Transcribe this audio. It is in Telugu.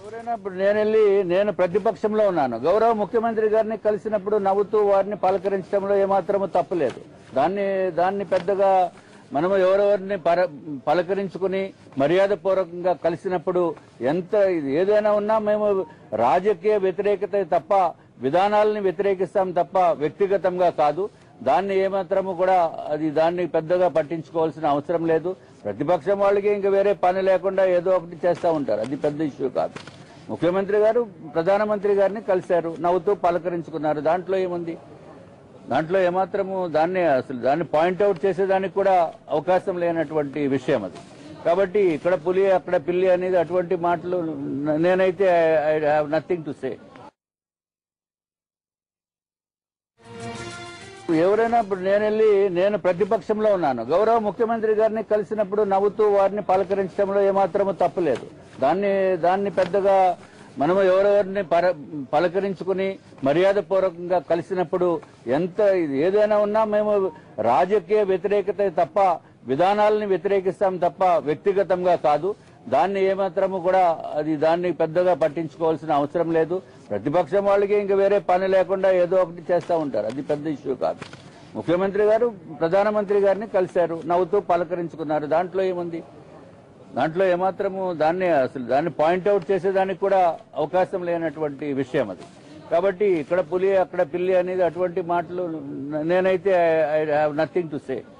ఎవరైనా ఇప్పుడు నేను వెళ్ళి నేను ప్రతిపక్షంలో ఉన్నాను గౌరవ ముఖ్యమంత్రి గారిని కలిసినప్పుడు నవ్వుతూ వారిని పలకరించడంలో ఏమాత్రము తప్పులేదు దాన్ని దాన్ని పెద్దగా మనము ఎవరెవరిని పర పలకరించుకుని మర్యాద పూర్వకంగా కలిసినప్పుడు ఎంత ఇది ఏదైనా ఉన్నా మేము రాజకీయ వ్యతిరేకత తప్ప విధానాలని వ్యతిరేకిస్తాం తప్ప వ్యక్తిగతంగా కాదు దాన్ని ఏమాత్రము కూడా అది దాన్ని పెద్దగా పట్టించుకోవాల్సిన అవసరం లేదు ప్రతిపక్షం వాళ్ళకి ఇంకా వేరే పని లేకుండా ఏదో ఒకటి చేస్తూ ఉంటారు అది పెద్ద ఇష్యూ కాదు ముఖ్యమంత్రి గారు ప్రధానమంత్రి గారిని కలిశారు నవ్వుతూ పలకరించుకున్నారు దాంట్లో ఏముంది దాంట్లో ఏమాత్రము దాన్ని అసలు దాన్ని పాయింట్అవుట్ చేసేదానికి కూడా అవకాశం లేనటువంటి విషయం అది కాబట్టి ఇక్కడ పులి అక్కడ పిల్లి అనేది అటువంటి మాటలు నేనైతే I have nothing to say ఎవరైనా ఇప్పుడు నేను వెళ్ళి నేను ప్రతిపక్షంలో ఉన్నాను గౌరవ ముఖ్యమంత్రి గారిని కలిసినప్పుడు నవ్వుతూ వారిని పలకరించడంలో ఏమాత్రము తప్పులేదు దాన్ని దాన్ని పెద్దగా మనము ఎవరెవరిని పర పలకరించుకుని మర్యాద పూర్వకంగా కలిసినప్పుడు ఎంత ఇది ఏదైనా ఉన్నా మేము రాజకీయ వ్యతిరేకత తప్ప విధానాలని వ్యతిరేకిస్తాం తప్ప వ్యక్తిగతంగా కాదు దాన్ని ఏమాత్రము కూడా అది దాన్ని పెద్దగా పట్టించుకోవాల్సిన అవసరం లేదు ప్రతిపక్షం వాళ్ళకి ఇంకా వేరే పని లేకుండా ఏదో ఒకటి చేస్తూ ఉంటారు అది పెద్ద ఇష్యూ కాదు ముఖ్యమంత్రి గారు ప్రధానమంత్రి గారిని కలిశారు నవ్వుతూ పలకరించుకున్నారు దాంట్లో ఏముంది దాంట్లో ఏమాత్రము దాన్ని అసలు దాన్ని పాయింట్అవుట్ చేసేదానికి కూడా అవకాశం లేనటువంటి విషయం అది కాబట్టి ఇక్కడ పులి అక్కడ పిల్లి అనేది అటువంటి మాటలు నేనైతే I have nothing to say